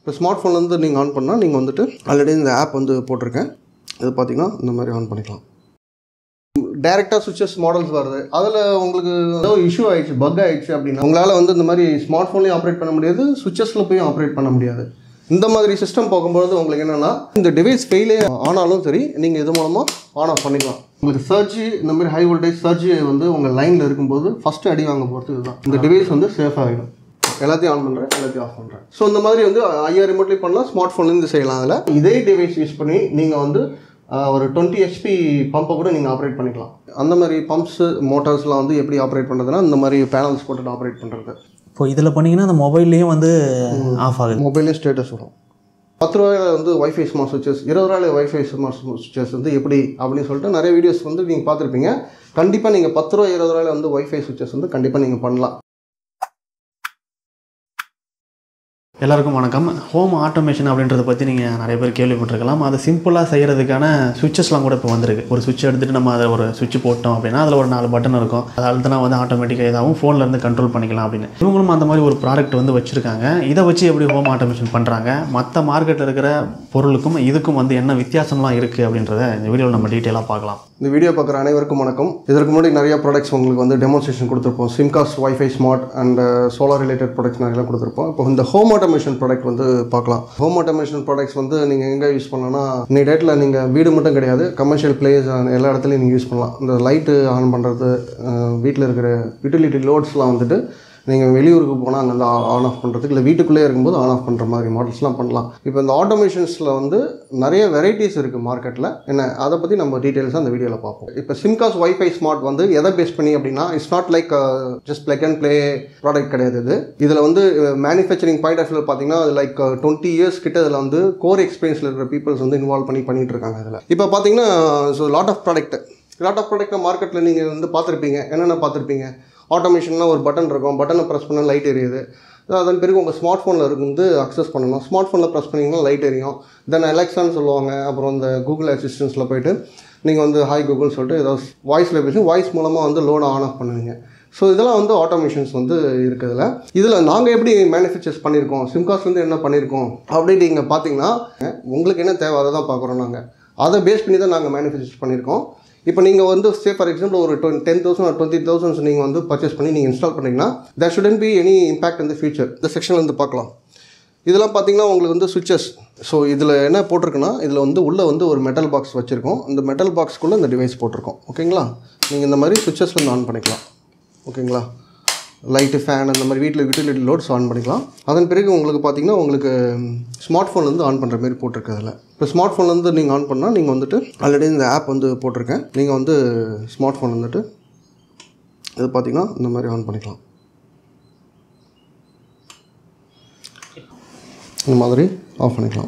இப்போ ஸ்மார்ட் ஃபோன்லேருந்து நீங்கள் ஆன் பண்ணால் நீங்கள் வந்துட்டு ஆல்ரெடி இந்த ஆப் வந்து போட்டிருக்கேன் இது பார்த்தீங்கன்னா இந்த மாதிரி ஆன் பண்ணிக்கலாம் டேரெக்டாக சுவிச்சஸ் மாடல்ஸ் வருது அதில் உங்களுக்கு ஏதோ இஷ்யூ ஆயிடுச்சு பக் ஆயிடுச்சு அப்படின்னா உங்களால் வந்து இந்த மாதிரி ஸ்மார்ட் ஃபோன்லேயும் ஆப்ரேட் பண்ண முடியாது சுவிச்சஸில் போய் ஆப்ரேட் பண்ண முடியாது இந்த மாதிரி சிஸ்டம் போகும்போது உங்களுக்கு என்னென்னா இந்த டிவைஸ் ஃபெயிலே ஆனாலும் சரி நீங்கள் இது மூலமாக ஆன் ஆஃப் பண்ணிக்கலாம் உங்களுக்கு சர்ஜி இந்த மாதிரி ஹை வோல்டேஜ் சர்ஜி வந்து உங்கள் லைனில் இருக்கும்போது ஃபஸ்ட்டு அடி வாங்க போகிறது இதுதான் இந்த டிவைஸ் வந்து சேஃப் ஆகிடும் எல்லாத்தையும் ஆன் பண்ணுறேன் எல்லாத்தையும் ஆஃப் பண்ணுறேன் ஸோ இந்த மாதிரி வந்து ஐயாயிரம் ரிமோட்லேயும் பண்ணலாம் ஸ்மார்ட் ஃபோன்லேருந்து செய்யலாம் அதில் இதே டிவைஸ் யூஸ் பண்ணி நீங்கள் வந்து ஆஹ், ஒரு டுவெண்ட்டி ஹெச்பி பம்பை கூட நீங்கள் ஆப்ரேட் பண்ணிக்கலாம் அந்த மாதிரி பம்ப்ஸு மோட்டார்ஸ்லாம் வந்து எப்படி ஆப்ரேட் பண்ணுறதுனா இந்த மாதிரி பேனல்ஸ் போட்டு ஆப்ரேட் பண்ணுறது இப்போ இதில் பண்ணிங்கன்னா அந்த மொபைல்லையும் வந்து ஆஃப் ஆகுது மொபைலே ஸ்டேட்டஸ் வரும் பத்து ரூபாயில வந்து வைஃபை ஸ்மார்ட் சுவிச்சஸ் இருபது ரூபாயில வைஃபை ஸ்மார்ட் சுவிச்சஸ் வந்து எப்படி அப்படின்னு சொல்லிட்டு நிறைய வீடியோஸ் வந்து நீங்கள் பார்த்துருப்பீங்க கண்டிப்பாக நீங்கள் பத்து ரூபா இருபது ரூபாயில வந்து வைஃபை சுவிச்சஸ் வந்து கண்டிப்பாக நீங்கள் பண்ணலாம் எல்லாருக்கும் வணக்கம் ஹோம் ஆட்டோமேஷன் அப்படின்றத பற்றி நீங்கள் நிறைய பேர் கேள்விப்பட்டிருக்கலாம் அதை சிம்பிளாக செய்கிறதுக்கான சுவிச்சஸ்லாம் கூட இப்போ வந்திருக்கு ஒரு சுவிட்ச் எடுத்துகிட்டு நம்ம அதை ஒரு சுவிட்ச் போட்டோம் அப்படின்னா அதில் ஒரு நாலு பட்டன் இருக்கும் அது அழுத்தினா வந்து ஆட்டோமேட்டிக்காக இதாகவும் ஃபோனில் இருந்து கண்ட்ரோல் பண்ணிக்கலாம் அப்படின்னு இவங்களும் அந்த மாதிரி ஒரு ப்ராடக்ட் வந்து வச்சுருக்காங்க இதை வச்சு எப்படி ஹோம் ஆட்டோமேஷன் பண்ணுறாங்க மற்ற மார்க்கெட்டில் இருக்கிற பொருளுக்கும் இதுக்கும் வந்து என்ன வித்தியாசம்லாம் இருக்குது அப்படின்றத இந்த வீடியோவில் நம்ம டீட்டெயிலாக பார்க்கலாம் இந்த வீடியோ பார்க்குற அனைவருக்கும் வணக்கம் இதற்கு முன்னாடி நிறைய ப்ராடக்ட்ஸ் உங்களுக்கு வந்து டெமான்ஸ்ட்ரேஷன் கொடுத்துருப்போம் Simcas WiFi smart and solar related products நிறைய கொடுத்துருப்போம் இப்போ இந்த ஹோம் ஆட்டோமேஷன் ப்ராடக்ட் வந்து பார்க்கலாம் ஹோம் ஆட்டோமேஷன் ப்ராடக்ட்ஸ் வந்து நீங்கள் எங்கே யூஸ் பண்ணலாம்னா இன்னைக்கு டேட்டில் நீங்கள் வீடு மட்டும் கிடையாது கமர்ஷியல் பிளேஸ் எல்லா இடத்துலையும் நீங்கள் யூஸ் பண்ணலாம் இந்த லைட்டு ஆன் பண்ணுறது வீட்டில் இருக்கிற யூட்டிலிட்டி லோட்ஸ்லாம் வந்துட்டு நீங்கள் வெளியூருக்கு போனால் அங்கே வந்து ஆன் ஆஃப் பண்ணுறதுக்கு இல்லை வீட்டுக்குள்ளே இருக்கும்போது ஆன் ஆஃப் பண்ணுற மாதிரி மாடல்ஸ்லாம் பண்ணலாம் இப்போ இந்த ஆட்டோமேஷன்ஸில் வந்து நிறைய வெரைட்டிஸ் இருக்குது மார்க்கெட்டில் என்ன அதை பற்றி நம்ம டீட்டெயில்ஸாக அந்த வீடியோவில் பார்ப்போம் இப்போ சிம்காஸ் வைஃபை ஸ்மார்ட் வந்து எதை பேஸ் பண்ணி அப்படின்னா it's not like just plug and play product கிடையாது இது இதில் வந்து மேனுஃபேக்சரிங் பாயிண்ட் ஆஃப் வியூ பார்த்தீங்கன்னா லைக் டுவெண்ட்டி இயர்ஸ் கிட்ட இதில் வந்து கோர் எக்ஸ்பீரியன்ஸில் இருக்கிற பீப்புள்ஸ் வந்து இன்வால்வ் பண்ணி பண்ணிட்டு இருக்காங்க இதில் இப்போ பார்த்தீங்கன்னா so lot of product lot of product மார்க்கெட்டில் நீங்கள் வந்து பார்த்துருப்பீங்க என்னென்ன பார்த்துருப்பீங்க ஆட்டோமேஷன்னா ஒரு பட்டன் இருக்கும் பட்டனை ப்ரெஸ் பண்ணால் லைட் எரியுது அதன் பிறகு உங்கள் ஸ்மார்ட் ஃபோனில் இருந்து அக்சஸ் பண்ணணும் ஸ்மார்ட் ஃபோனில் ப்ரெஸ் பண்ணிங்கன்னா லைட் எரியும் தென் அலெக்ஸான்னு சொல்லுவாங்க அப்புறம் இந்த கூகுள் அசிஸ்டன்ஸில் போயிட்டு நீங்கள் வந்து ஹாய் கூகுள் சொல்லிட்டு ஏதாவது வாய்ஸில் பேசி வாய்ஸ் மூலமாக வந்து லோனை ஆன் ஆஃப் பண்ணுவீங்க ஸோ இதெல்லாம் வந்து ஆட்டோமேஷன்ஸ் வந்து இருக்குதுல இதில் நாங்கள் எப்படி மேனுஃபேக்சர்ஸ் பண்ணியிருக்கோம் சிம்காஸ்லேருந்து என்ன பண்ணியிருக்கோம் அப்படின்னு நீங்கள் பார்த்தீங்கன்னா உங்களுக்கு என்ன தேவை அதை தான் பார்க்குறோம் நாங்கள் அதை பேஸ் பண்ணி தான் நாங்கள் மேனுஃபேக்சர் பண்ணியிருக்கோம் இப்போ நீங்கள் வந்து சே ஃபார் எக்ஸாம்பிள் ஒரு டுவென் டென் தௌசண்ட் டுவெண்ட்டி தௌசண்ட்ஸ் நீங்கள் வந்து பர்ச்சேஸ் பண்ணி நீங்கள் இன்ஸ்டால் பண்ணிங்கன்னா there shouldn't be any impact இந்த ஃபியூச்சர் இந்த செக்ஷனில் வந்து பார்க்கலாம் இதெல்லாம் பார்த்தீங்கன்னா உங்களுக்கு வந்து சுவிச்சஸ் ஸோ இதில் என்ன போட்டிருக்குன்னா இதில் வந்து உள்ளே வந்து ஒரு மெட்டல் பாக்ஸ் வச்சுருக்கோம் இந்த மெட்டல் பாக்ஸ்க்குள்ளே இந்த டிவைஸ் போட்டிருக்கோம் ஓகேங்களா நீங்கள் இந்த மாதிரி சுவிச்சஸ் வந்து ஆன் பண்ணிக்கலாம் ஓகேங்களா லைட்டு ஃபேன் அந்த மாதிரி வீட்டில் யூட்டிலிட்டி லோட்ஸ் ஆன் பண்ணிக்கலாம் அதன் பிறகு உங்களுக்கு பார்த்தீங்கன்னா உங்களுக்கு ஸ்மார்ட் ஃபோன்லேருந்து ஆன் பண்ணுற மாதிரி போட்டிருக்கு அதில் இப்போ ஸ்மார்ட் ஃபோன்லேருந்து நீங்கள் ஆன் பண்ணால் நீங்கள் வந்துட்டு ஆல்ரெடி இந்த ஆப் வந்து போட்டிருக்கேன் நீங்கள் வந்து ஸ்மார்ட் ஃபோன் வந்துட்டு இது பார்த்தீங்கன்னா இந்த மாதிரி ஆன் பண்ணிக்கலாம் இந்த மாதிரி ஆஃப் பண்ணிக்கலாம்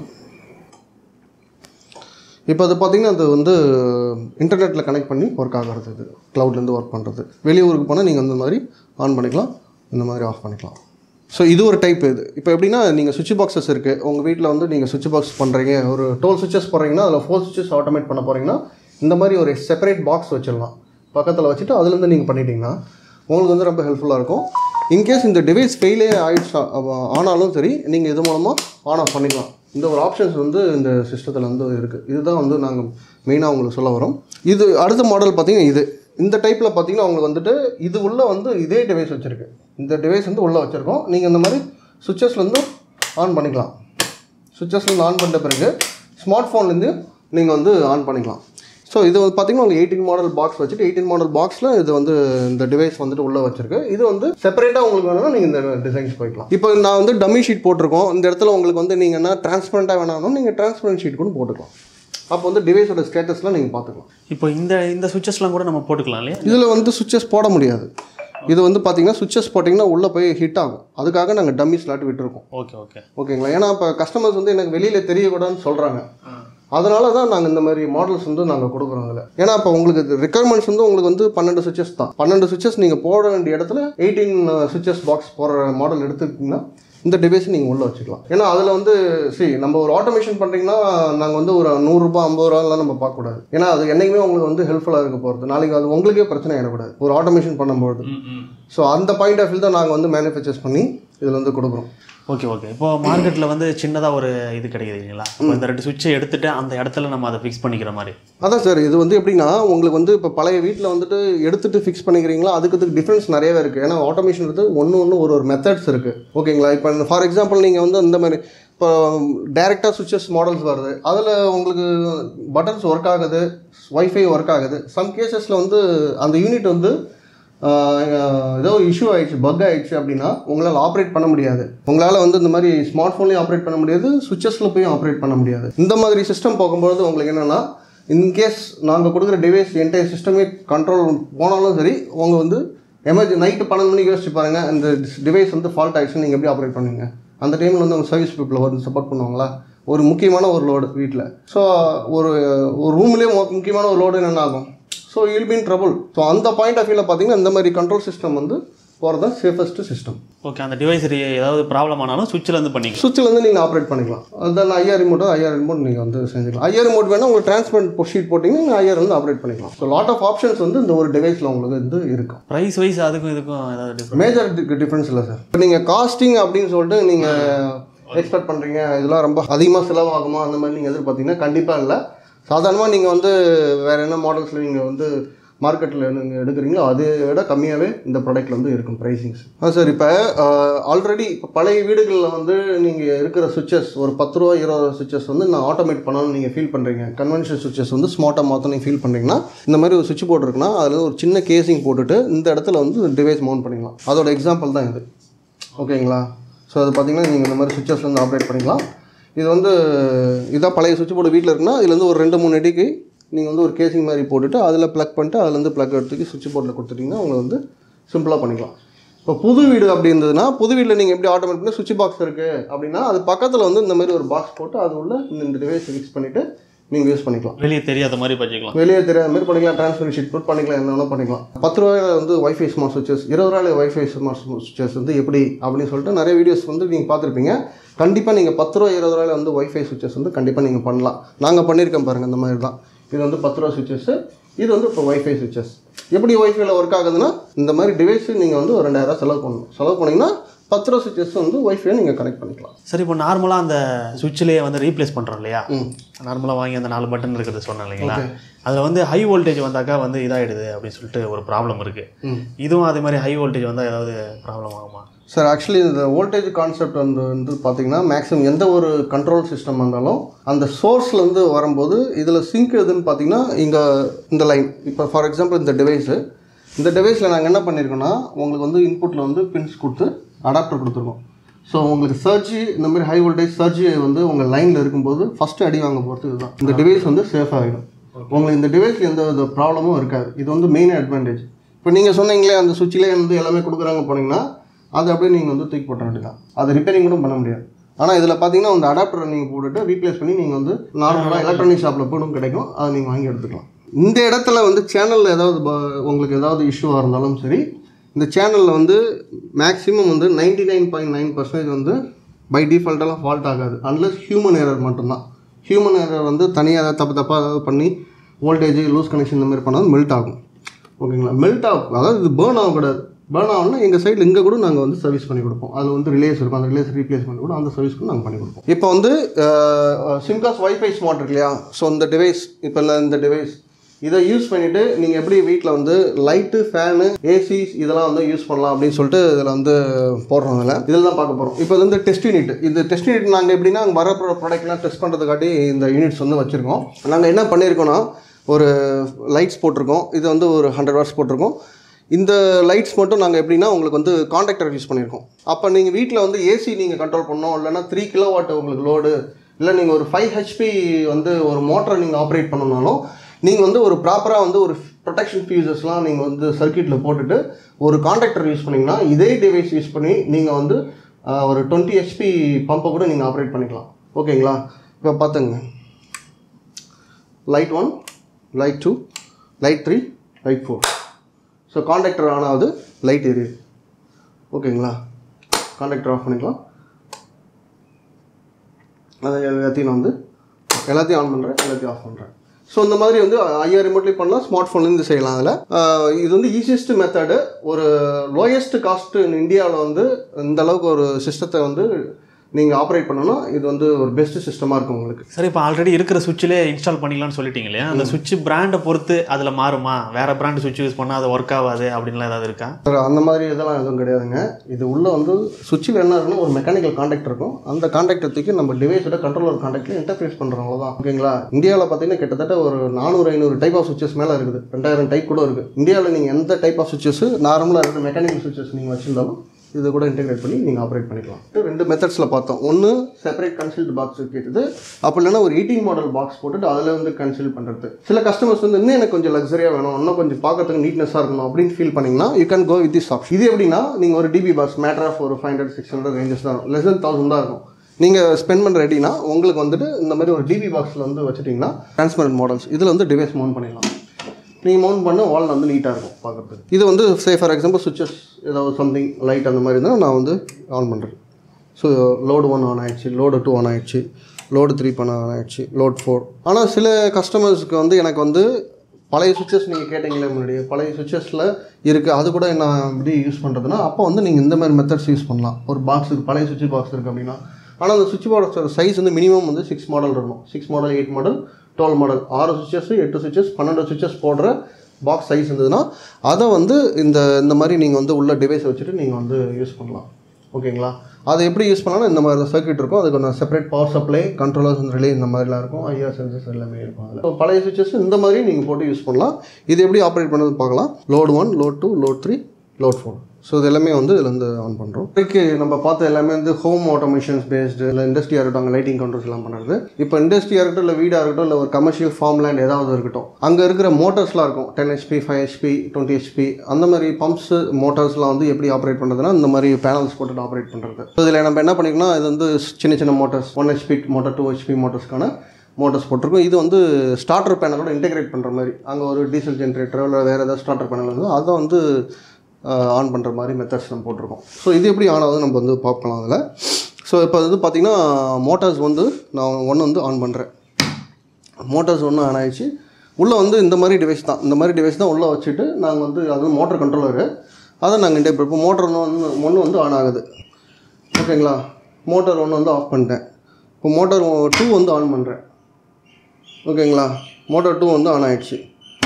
இப்போ அது பார்த்தீங்கன்னா அது வந்து இன்டர்நெட்டில் கனெக்ட் பண்ணி ஒர்க் ஆகிறது இது க்ளவுட்லேருந்து ஒர்க் பண்ணுறது வெளியூருக்கு போனால் நீங்கள் இந்த மாதிரி ஆன் பண்ணிக்கலாம் இந்த மாதிரி ஆஃப் பண்ணிக்கலாம் ஸோ இது ஒரு டைப் இது இப்போ எப்படின்னா நீங்கள் சுவிட்ச் பாக்ஸஸ் இருக்குது உங்கள் வீட்டில் வந்து நீங்கள் சுவிட்ச் பாக்ஸ் பண்ணுறீங்க ஒரு டுவெல் சுவிச்சஸ் போடுறீங்கன்னா அதில் ஃபோர் சுவிச்சஸ் ஆட்டோமேட் பண்ண போகிறீங்கன்னா இந்த மாதிரி ஒரு செப்பரேட் பாக்ஸ் வச்சிடலாம் பக்கத்தில் வச்சுட்டு அதுலேருந்து நீங்கள் பண்ணிட்டீங்கன்னா உங்களுக்கு வந்து ரொம்ப ஹெல்ப்ஃபுல்லாக இருக்கும் இன்கேஸ் இந்த டிவைஸ் ஃபெயிலே ஆயிடுச்சு ஆனாலும் சரி நீங்கள் இது மூலமாக ஆன் ஆஃப் பண்ணிக்கலாம் இந்த ஒரு ஆப்ஷன்ஸ் வந்து இந்த சிஸ்டத்தில் வந்து இருக்குது இதுதான் வந்து நாங்கள் மெயினாக உங்களுக்கு சொல்ல வரோம் இது அடுத்த மாடல் பார்த்தீங்கன்னா இது இந்த டைப்பில் பார்த்தீங்கன்னா உங்களுக்கு வந்துட்டு இது உள்ளே வந்து இதே டிவைஸ் வச்சுருக்கு இந்த டிவைஸ் வந்து உள்ளே வச்சுருக்கோம் நீங்கள் இந்த மாதிரி சுவிச்சஸ்லேருந்து ஆன் பண்ணிக்கலாம் சுவிச்சஸ்லேருந்து ஆன் பண்ண பிறகு ஸ்மார்ட் ஃபோன்லேருந்து நீங்கள் வந்து ஆன் பண்ணிக்கலாம் ஸோ இது வந்து பார்த்தீங்கன்னா உங்களுக்கு எயிட்டீன் மாடல் பாக்ஸ் வச்சுட்டு எயிட்டீன் மாடல் பாக்ஸில் இது வந்து இந்த டிவைஸ் வந்துட்டு உள்ளே வச்சிருக்கு இது வந்து செப்பரேட்டாக உங்களுக்கு வேணும்னா நீங்கள் இந்த டிசைன்ஸ் போய்க்கலாம் இப்போ நான் வந்து டம்மி ஷீட் போட்டிருக்கோம் இந்த இடத்துல உங்களுக்கு வந்து நீங்கள் என்ன டிரான்ஸ்பரண்ட்டாக வேணாலும் நீங்கள் டிரான்ஸ்பரண்ட் ஷீட் கூட போட்டுக்கலாம் அப்போ வந்து டிவைஸோட ஸ்டேட்டஸ்லாம் நீங்கள் பார்த்துக்கலாம் இப்போ இந்த இந்த சுவிச்சஸ்லாம் கூட நம்ம போட்டுக்கலாம் இல்லையா இதில் வந்து சுவிச்சஸ் போட முடியாது இது வந்து பார்த்தீங்கன்னா சுவிச்சஸ் போட்டிங்கன்னா உள்ளே போய் ஹிட் ஆகும் அதுக்காக நாங்கள் டம்மி ஸ்லாட் விட்டுருக்கோம் ஓகே ஓகே ஓகேங்களா ஏன்னா இப்போ கஸ்டமர்ஸ் வந்து எனக்கு வெளியில் தெரியக்கூடாதுன்னு சொல்கிறாங்க அதனால தான் நாங்கள் இந்த மாதிரி மாடல்ஸ் வந்து நாங்கள் கொடுக்குறோம் அதில் ஏன்னா இப்போ உங்களுக்கு ரெக்குயர்மெண்ட்ஸ் வந்து உங்களுக்கு வந்து பன்னெண்டு சுவிச்சஸ் தான் பன்னெண்டு சுவிச்சஸ் நீங்கள் போட வேண்டிய இடத்துல எயிட்டீன் சுவிச்சஸ் பாக்ஸ் போடுற மாடல் எடுத்துக்கிட்டிங்கன்னா இந்த டிவைஸ் நீங்கள் உள்ளே வச்சுக்கலாம் ஏன்னா அதில் வந்து சரி நம்ம ஒரு ஆட்டோமேஷன் பண்ணுறீங்கன்னா நாங்கள் வந்து ஒரு நூறுரூபா ஐம்பது ரூபாலாம் நம்ம பார்க்கக்கூடாது ஏன்னா அது என்றைக்குமே உங்களுக்கு வந்து ஹெல்ப்ஃபுல்லாக இருக்க போகிறது நாளைக்கு அது உங்களுக்கே பிரச்சனை ஆகிடக்கூடாது ஒரு ஆட்டோமேஷன் பண்ணும்போது ஸோ அந்த பாயிண்ட் ஆஃப் வியூ தான் நாங்கள் வந்து மேனுஃபேக்சர்ஸ் பண்ணி இதில் வந்து கொடுக்குறோம் ஓகே ஓகே இப்போ மார்க்கெட்டில் வந்து சின்னதாக ஒரு இது கிடைக்குது இல்லைங்களா இப்போ இந்த ரெண்டு சுவிட்சை எடுத்துட்டு அந்த இடத்துல நம்ம அதை ஃபிக்ஸ் பண்ணிக்கிற மாதிரி அதான் சார் இது வந்து எப்படின்னா உங்களுக்கு வந்து இப்போ பழைய வீட்டில் வந்துட்டு எடுத்துட்டு ஃபிக்ஸ் பண்ணிக்கிறீங்களா அதுக்கு இதுக்கு டிஃப்ரென்ஸ் நிறையவே இருக்குது ஏன்னா ஆட்டோமேஷன் வந்து ஒன்று ஒன்று ஒரு ஒரு மெத்தட்ஸ் இருக்குது ஓகேங்களா இப்போ ஃபார் எக்ஸாம்பிள் நீங்கள் வந்து இந்த மாதிரி இப்போ டேரெக்டாக சுவிச்சஸ் மாடல்ஸ் வருது அதில் உங்களுக்கு பட்டன்ஸ் ஒர்க் ஆகுது ஒய்ஃபை ஒர்க் ஆகுது சம் கேசஸில் வந்து அந்த யூனிட் வந்து ஆஹ், ஏதோ இஷ்யூ ஆயிடுச்சு பக் ஆயிடுச்சு அப்படின்னா உங்களால் ஆப்ரேட் பண்ண முடியாது உங்களால் வந்து இந்த மாதிரி ஸ்மார்ட் ஃபோன்லேயும் ஆப்ரேட் பண்ண முடியாது சுவிச்சஸில் போய் ஆப்ரேட் பண்ண முடியாது இந்த மாதிரி சிஸ்டம் போகும்போது உங்களுக்கு என்னென்னா இன்கேஸ் நாங்கள் கொடுக்குற டிவைஸ் என்டையர் சிஸ்டமே கண்ட்ரோல் போனாலும் சரி உங்கள் வந்து எமர்ஜென்சி நைட்டு பன்னெண்டு மணிக்கு யோசிச்சு பாருங்கள் இந்த டிவைஸ் வந்து ஃபால்ட் ஆயிடுச்சுன்னு நீங்கள் எப்படி ஆப்ரேட் பண்ணுவீங்க அந்த டைமில் வந்து உங்கள் சர்வீஸ் பீப்புள் வந்து சப்போர்ட் பண்ணுவாங்களா ஒரு முக்கியமான ஒரு லோடு வீட்டில் ஸோ ஒரு ஒரு ரூம்லேயே முக்கியமான ஒரு லோடு என்ன ஆகும் ஸோ யில் பின் ட்ரபுள் ஸோ அந்த பாயிண்ட் ஆஃப் வியூவில் பார்த்தீங்கன்னா இந்த மாதிரி கண்ட்ரோல் சிஸ்டம் வந்து போகிறது சேஃபஸ்ட் சிஸ்டம் ஓகே அந்த டிவைஸ் ஏதாவது ப்ராப்ளம் ஆனாலும் சுவிட்சில் இருந்து பண்ணிக்கலாம் சுவிட்சிலேருந்து நீங்கள் ஆப்ரேட் பண்ணிக்கலாம் அதுதான் ஐஆர் ரிமோட்டோ ஐஆர் ரிமோட் நீங்கள் வந்து செஞ்சுக்கலாம் ஐஆர் ரிமோட் வேணால் உங்களுக்கு டிரான்ஸ்பரண்ட் ஷீட் போட்டிங்கன்னா நீங்கள் ஐஆர் வந்து ஆப்ரேட் பண்ணிக்கலாம் ஸோ லாட் ஆஃப் ஆப்ஷன்ஸ் வந்து இந்த ஒரு டிவைஸில் உங்களுக்கு வந்து இருக்கும் ப்ரைஸ் வைஸ் அதுக்கும் இதுக்கும் ஏதாவது டிஃப்ரெண்ட் மேஜர் டிஃப்ரென்ஸ் இல்லை சார் இப்போ நீங்கள் காஸ்டிங் அப்படின்னு சொல்லிட்டு நீங்கள் எக்ஸ்பெக்ட் பண்ணுறீங்க இதெல்லாம் ரொம்ப அதிகமாக செலவாகுமா அந்த மாதிரி நீங்கள் எதிர்பார்த்தீங்கன்னா கண்டிப்பாக இல்லை சாதாரணமாக நீங்கள் வந்து வேறு என்ன மாடல்ஸில் நீங்கள் வந்து மார்க்கெட்டில் நீங்கள் எடுக்கிறீங்களோ அதை விட கம்மியாகவே இந்த ப்ராடக்ட்டில் வந்து இருக்கும் ப்ரைஸிங்ஸ் ஆ சார் இப்போ ஆல்ரெடி இப்போ பழைய வீடுகளில் வந்து நீங்கள் இருக்கிற சுவிச்சஸ் ஒரு பத்து ரூபா இருபது ரூபா சுவிச்சஸ் வந்து நான் ஆட்டோமேட் பண்ணணும்னு நீங்கள் ஃபீல் பண்ணுறீங்க கன்வென்ஷனல் சுவிச்சஸ் வந்து ஸ்மார்ட்டாக மாற்றணும் நீங்கள் ஃபீல் பண்ணுறீங்கன்னா இந்த மாதிரி ஒரு சுவிட்ச் போர்டு இருக்குன்னா அதில் ஒரு சின்ன கேசிங் போட்டுட்டு இந்த இடத்துல வந்து டிவைஸ் மவுண்ட் பண்ணிக்கலாம் அதோட எக்ஸாம்பிள் தான் இது ஓகேங்களா ஸோ அது பார்த்தீங்கன்னா நீங்கள் இந்த மாதிரி சுவிச்சஸ் வந்து ஆப்ரேட் பண்ணிக்கலாம் இது வந்து இதான் பழைய சுவிட்ச் போர்டு வீட்டில் இருக்குன்னா இதுலேருந்து ஒரு ரெண்டு மூணு அடிக்கு நீங்கள் வந்து ஒரு கேசிங் மாதிரி போட்டுட்டு அதில் ப்ளக் பண்ணிட்டு அதுலேருந்து ப்ளக் எடுத்துக்கி சுவிட்ச் போர்டில் கொடுத்துட்டிங்கன்னா உங்களுக்கு வந்து சிம்பிளாக பண்ணிக்கலாம் இப்போ புது வீடு அப்படி இருந்ததுன்னா புது வீட்டில் நீங்கள் எப்படி ஆட்டோமேட் பண்ணி சுவிட்ச் பாக்ஸ் இருக்குது அப்படின்னா அது பக்கத்தில் வந்து இந்த மாதிரி ஒரு பாக்ஸ் போட்டு அது உள்ள இந்த டிவைஸ் ஃபிக்ஸ் பண்ணிவிட்டு நீங்கள் யூஸ் பண்ணிக்கலாம் வெளியே தெரியாத மாதிரி வச்சுக்கலாம் வெளியே தெரியாத மாதிரி பண்ணிக்கலாம் ட்ரான்ஸ்ஃபர் ஷீட் போட்டு பண்ணிக்கலாம் என்ன வேணால் பண்ணிக்கலாம் பத்து ரூபாயில வந்து வைஃபை ஸ்மார்ட் சுவிச்சஸ் இருபது ரூபாயில வைஃபை ஸ்மார்ட் சுவிச்சஸ் வந்து எப்படி அப்படின்னு சொல்லிட்டு நிறைய வீடியோஸ் வந்து நீங்கள் பார்த்துருப்பீங்க கண்டிப்பாக நீங்கள் பத்து ரூபா இருபது ரூபாயில வந்து வைஃபை சுவிச்சஸ் வந்து கண்டிப்பாக நீங்கள் பண்ணலாம் நாங்கள் பண்ணியிருக்கோம் பாருங்கள் இந்த மாதிரி தான் இது வந்து பத்து ரூபா சுவிச்சஸ் இது வந்து இப்போ வைஃபை சுவிச்சஸ் எப்படி வைஃபைல ஒர்க் ஆகுதுன்னா இந்த மாதிரி டிவைஸ் நீங்கள் வந்து ஒரு ரெண்டாயிரம் செலவு பண்ணணும் செலவு பண்ணிங்கன்னா பத்து ரூபா சுவிச்சஸ் வந்து வைஃபை நீங்கள் கனெக்ட் பண்ணிக்கலாம் சரி இப்போ நார்மலாக அந்த சுவிட்சிலேயே வந்து ரீப்ளேஸ் பண்ணுறோம் இல்லையா நார்மலாக வாங்கி அந்த நாலு பட்டன் இருக்கிறது சொன்னேன் இல்லைங்களா அதில் வந்து ஹை வோல்டேஜ் வந்தாக்கா வந்து இதாகிடுது அப்படின்னு சொல்லிட்டு ஒரு ப்ராப்ளம் இருக்குது இதுவும் அதே மாதிரி ஹை வோல்டேஜ் வந்தால் ஏதாவது ப்ராப்ளம் ஆகுமா சார் ஆக்சுவலி இந்த வோல்டேஜ் கான்செப்ட் வந்து வந்து பார்த்தீங்கன்னா மேக்ஸிமம் எந்த ஒரு கண்ட்ரோல் சிஸ்டம் இருந்தாலும் அந்த சோர்ஸ்லேருந்து வரும்போது இதில் சிங்க் எதுன்னு பார்த்தீங்கன்னா இங்கே இந்த லைன் இப்போ ஃபார் எக்ஸாம்பிள் இந்த டிவைஸு இந்த டிவைஸில் நாங்கள் என்ன பண்ணியிருக்கோம்னா உங்களுக்கு வந்து இன்புட்டில் வந்து பின்ஸ் கொடுத்து அடாப்டர் கொடுத்துருக்கோம் ஸோ உங்களுக்கு சர்ஜி இந்த மாதிரி ஹை வோல்டேஜ் சர்ஜி வந்து உங்கள் லைனில் இருக்கும்போது ஃபஸ்ட்டு அடி வாங்க போகிறது இதுதான் இந்த டிவைஸ் வந்து சேஃப் ஆகிடும் உங்களுக்கு இந்த டிவைஸில் எந்த வித ப்ராப்ளமும் இருக்காது இது வந்து மெயின் அட்வான்டேஜ் இப்போ நீங்கள் சொன்னீங்களே அந்த சுவிட்சிலே வந்து எல்லாமே கொடுக்குறாங்க போனீங்கன்னா அது அப்படியே நீங்கள் வந்து தூக்கி போட்ட வேண்டியதான் அது ரிப்பேரிங் கூட பண்ண முடியாது ஆனால் இதில் பார்த்தீங்கன்னா அந்த அடாப்டரை நீங்கள் போட்டுட்டு ரீப்ளேஸ் பண்ணி நீங்கள் வந்து நார்மலாக எலக்ட்ரானிக் ஷாப்பில் போடும் கிடைக்கும் அதை நீங்கள் வாங்கி எடுத்துக்கலாம் இந்த இடத்துல வந்து சேனலில் ஏதாவது ப- உங்களுக்கு ஏதாவது இஷ்யூவாக இருந்தாலும் சரி இந்த சேனலில் வந்து மேக்ஸிமம் வந்து ninety nine point nine percentage வந்து பை டிஃபால்ட்டெல்லாம் ஃபால்ட் ஆகாது அன்லஸ் ஹியூமன் எரர் மட்டும்தான் ஹியூமன் எரர் வந்து தனியாக ஏதாவது தப்பு தப்பாக ஏதாவது பண்ணி வோல்டேஜ் லூஸ் கனெக்ஷன் இந்த மாதிரி பண்ணால் மெல்ட் ஆகும் ஓகேங்களா மெல்ட் ஆகும் அதாவது இது பேர்ன் ஆகக்கூடாது பேர்ன் ஆகணும்னா எங்கள் சைடில் இங்கே கூட நாங்கள் வந்து சர்வீஸ் பண்ணி கொடுப்போம் அதில் வந்து ரிலேஸ் இருக்கும் அந்த ரிலேஸ் ரீப்ளேஸ்மெண்ட் கூட அந்த சர்வீஸ் கூட நாங்கள் பண்ணி கொடுப்போம் இப்போ வந்து சிம்காஸ் வைஃபை ஸ்மார்ட் இருக்கு இல்லையா ஸோ இந்த டிவைஸ் இப்போ இல்லை இந்த டிவைஸ் இதை யூஸ் பண்ணிவிட்டு நீங்கள் எப்படி வீட்டில் வந்து லைட்டு ஃபேனு ஏசி இதெல்லாம் வந்து யூஸ் பண்ணலாம் அப்படின்னு சொல்லிட்டு இதில் வந்து போடுறோம் இதில் இதில் தான் பார்க்க போகிறோம் இப்போ இது வந்து டெஸ்ட் யூனிட் இந்த டெஸ்ட் யூனிட் நாங்கள் எப்படின்னா அங்கே வர ப்ராடக்ட்லாம் டெஸ்ட் பண்ணுறதுக்காட்டி இந்த யூனிட்ஸ் வந்து வச்சுருக்கோம் நாங்கள் என்ன பண்ணியிருக்கோம்னா ஒரு லைட்ஸ் போட்டிருக்கோம் இது வந்து ஒரு ஹண்ட்ரட் வாட்ஸ் போட்டிருக்கோம் இந்த லைட்ஸ் மட்டும் நாங்கள் எப்படின்னா உங்களுக்கு வந்து காண்டாக்டர் யூஸ் பண்ணியிருக்கோம் அப்போ நீங்கள் வீட்டில் வந்து ஏசி நீங்கள் கண்ட்ரோல் பண்ணோம் இல்லைன்னா த்ரீ கிலோ வாட் உங்களுக்கு லோடு இல்லை நீங்கள் ஒரு ஃபைவ் ஹெச்பி வந்து ஒரு மோட்டரை நீங்கள் ஆப்ரேட் பண்ணணும்னாலும் நீங்கள் வந்து ஒரு ப்ராப்பராக வந்து ஒரு ப்ரொடெக்ஷன் ஃபியூசஸ்லாம் நீங்கள் வந்து சர்க்கியூட்டில் போட்டுட்டு ஒரு காண்டாக்டர் யூஸ் பண்ணிங்கன்னா இதே டிவைஸ் யூஸ் பண்ணி நீங்கள் வந்து ஆஹ், ஒரு டுவெண்ட்டி ஹெச்பி பம்பை கூட நீங்கள் ஆப்ரேட் பண்ணிக்கலாம் ஓகேங்களா இப்போ பார்த்துங்க light one light two light three light four so contactor on ஆகுது லைட் எரியுது ஓகேங்களா காண்டாக்டர் ஆஃப் பண்ணிக்கலாம் அதை எல்லாத்தையும் நான் வந்து எல்லாத்தையும் ஆன் பண்ணுறேன் எல்லாத்தையும் ஆஃப் பண்ணுறேன் ஸோ இந்த மாதிரி வந்து ஐஆர் ரிமோட்லேயும் பண்ணலாம் ஸ்மார்ட் ஃபோன்லேருந்து செய்யலாம் அதில் இது வந்து ஈஸியஸ்ட் மெத்தடு ஒரு லோயஸ்ட் காஸ்ட் இந்தியாவில் வந்து இந்த அளவுக்கு ஒரு சிஸ்டத்தை வந்து நீங்கள் ஆப்ரேட் பண்ணணும்னா இது வந்து ஒரு பெஸ்ட் சிஸ்டமாக இருக்கும் உங்களுக்கு சரி இப்போ ஆல்ரெடி இருக்கிற சுவிட்சிலே இன்ஸ்டால் பண்ணிக்கலாம்னு சொல்லிட்டீங்க இல்லையா அந்த சுவிட்ச் பிராண்டை பொறுத்து அதில் மாறுமா வேற பிராண்ட் சுவிட்ச் யூஸ் பண்ணால் அது ஒர்க் ஆகாது அப்படின்லாம் ஏதாவது இருக்கா சார் அந்த மாதிரி இதெல்லாம் எதுவும் கிடையாதுங்க இது உள்ள வந்து சுவிட்சில் என்ன இருக்குன்னா ஒரு மெக்கானிக்கல் காண்டாக்ட் இருக்கும் அந்த காண்டாக்டை தூக்கி நம்ம டிவைஸோட கண்ட்ரோலர் காண்டாக்டில் இன்டர்ஃபேஸ் பண்ணுறோம் அவ்வளோதான் ஓகேங்களா இந்தியாவில் பார்த்தீங்கன்னா கிட்டத்தட்ட ஒரு நானூறு ஐநூறு டைப் ஆஃப் சுவிச்சஸ் மேலே இருக்குது ரெண்டாயிரம் டைப் கூட இருக்குது இந்தியாவில் நீங்கள் எந்த டைப் ஆஃப் சுவிச்சஸ் நார்மலாக இருக்கிற மெக்கானிக்கல் சுவிச்சஸ் நீங்கள் வச்சிருந்தாலும் இது கூட இன்டெகிரேட் பண்ணி நீங்கள் ஆப்ரேட் பண்ணிக்கலாம் ரெண்டு மெத்தட்ஸில் பார்த்தோம் ஒன்று செப்பரேட் கன்சில்ட் பாக்ஸ் வைக்கிறது அப்படி இல்லைன்னா ஒரு எயிட்டீன் மாடல் பாக்ஸ் போட்டுட்டு அதில் வந்து கன்சில் பண்ணுறது சில கஸ்டமர்ஸ் வந்து இன்னும் எனக்கு கொஞ்சம் லக்ஸரியாக வேணும் இன்னும் கொஞ்சம் பார்க்கறதுக்கு நீட்னஸாக இருக்கணும் அப்படின்னு ஃபீல் பண்ணிங்கன்னா you can go with this option இது எப்படின்னா நீங்கள் ஒரு டிபி பாக்ஸ் மேட்டர் ஆஃப் ஒரு five hundred six hundred ranges தான் லெஸ் தென் தௌசண்ட் தான் இருக்கும் நீங்கள் ஸ்பெண்ட் பண்ணுற ரெடினா உங்களுக்கு வந்துட்டு இந்த மாதிரி ஒரு டிபி பாக்ஸில் வந்து வச்சுட்டிங்கன்னா டிரான்ஸ்பரண்ட் மாடல்ஸ் இதில் வந்து டிவைஸ் மவுண்ட் பண்ணிடலாம் நீங்கள் மவுண்ட் பண்ண வால் வந்து நீட்டாக இருக்கும் பார்க்குறதுக்கு இது வந்து சே ஃபார் எக்ஸாம்பிள் சுவிச்சஸ் ஏதாவது சம்திங் லைட் அந்த மாதிரி இருந்தால் நான் வந்து ஆன் பண்ணுறேன் ஸோ லோடு ஒன் ஆன் ஆயிடுச்சு லோடு டூ ஆன் ஆயிடுச்சு லோடு த்ரீ பண்ண ஆன் ஆயிடுச்சு லோட் ஃபோர் ஆனால் சில கஸ்டமர்ஸ்க்கு வந்து எனக்கு வந்து பழைய சுவிச்சஸ் நீங்கள் கேட்டிங்களே முன்னாடி பழைய சுவிச்சஸில் இருக்குது அது கூட நான் எப்படி யூஸ் பண்ணுறதுன்னா அப்போ வந்து நீங்கள் இந்த மாதிரி மெத்தட்ஸ் யூஸ் பண்ணலாம் ஒரு பாக்ஸ் இருக்குது பழைய சுவிட்ச் பாக்ஸ் இருக்குது அப்படின்னா ஆனால் அந்த சுவிட்ச் பாக்ஸோட சைஸ் வந்து மினிமம் வந்து சிக்ஸ் மாடல் இருக்கணும் six model eight model twelve model ஆறு சுவிச்சஸ் எட்டு சுவிச்சஸ் பன்னெண்டு சுவிச்சஸ் போடுற பாக்ஸ் சைஸ் இருந்ததுன்னா அதை வந்து இந்த இந்த மாதிரி நீங்கள் வந்து உள்ள டிவைஸ் வச்சுட்டு நீங்கள் வந்து யூஸ் பண்ணலாம் ஓகேங்களா அதை எப்படி யூஸ் பண்ணாலும் இந்த மாதிரி சர்க்யூட் இருக்கும் அதுக்கு ஒன்று separate power supply controllers and relay இந்த மாதிரிலாம் இருக்கும் ஐஆர் சென்சர்ஸ் எல்லாமே இருக்கும் அதில் So, பழைய சுவிச்சஸ் இந்த மாதிரி நீங்கள் போட்டு யூஸ் பண்ணலாம் இது எப்படி ஆப்ரேட் பண்ணுறது பார்க்கலாம் load one load two load three load four so இது எல்லாமே வந்து இதில் வந்து ஆன் பண்ணுறோம் இதுக்கு நம்ம பார்த்த எல்லாமே வந்து ஹோம் ஆட்டோமேஷன்ஸ் பேஸ்டு இல்லை இண்டஸ்ட்ரியாக இருக்கட்டும் அங்கே லைட்டிங் கண்ட்ரோல்ஸ் எல்லாம் பண்ணுறது இப்போ இண்டஸ்ட்ரியாக இருக்கட்டும் இல்லை வீடாக இருக்கட்டும் இல்லை ஒரு கமர்ஷியல் ஃபார்ம் லேண்ட் ஏதாவது இருக்கட்டும் அங்கே இருக்கிற மோட்டர்ஸ்லாம் இருக்கும் ten HP five HP twenty HP அந்த மாதிரி பம்ப்ஸ் மோட்டார்ஸ்லாம் வந்து எப்படி ஆப்ரேட் பண்ணுறதுனா இந்த மாதிரி பேனல்ஸ் போட்டு ஆப்ரேட் பண்ணுறது ஸோ இதில் நம்ம என்ன பண்ணிக்கணும் இது வந்து சின்ன சின்ன motors one HP motor two HP மோட்டர்ஸ்க்கான மோட்டர்ஸ் போட்டிருக்கோம் இது வந்து ஸ்டார்டர் பேனலோட இன்டெகிரேட் பண்ணுற மாதிரி அங்கே ஒரு டீசல் ஜென்ரேட்டரோ இல்லை வேறு ஏதாவது ஸ்டார்டர் பேனல் வந்து அதை வந்து ஆன் பண்ணுற மாதிரி மெத்தட்ஸ் நம்ம போட்டிருக்கோம் ஸோ இது எப்படி ஆன் ஆகுது நம்ம வந்து பார்க்கலாம் அதில் ஸோ இப்போ வந்து பார்த்திங்கன்னா மோட்டார்ஸ் வந்து நான் ஒன்று வந்து ஆன் பண்ணுறேன் மோட்டார்ஸ் ஒன்று ஆன் ஆயிடுச்சு உள்ளே வந்து இந்த மாதிரி டிவைஸ் தான் இந்த மாதிரி டிவைஸ் தான் உள்ளே வச்சுட்டு நாங்கள் வந்து அது வந்து மோட்டர் கண்ட்ரோலரு அதை நாங்கள் இன்டெகிரேட் இப்போ மோட்டர் ஒன்று வந்து ஒன்று வந்து ஆன் ஆகுது ஓகேங்களா மோட்டார் ஒன்று வந்து ஆஃப் பண்ணிட்டேன் இப்போ மோட்டார் டூ வந்து ஆன் பண்ணுறேன் ஓகேங்களா மோட்டார் டூ வந்து ஆன் ஆயிடுச்சு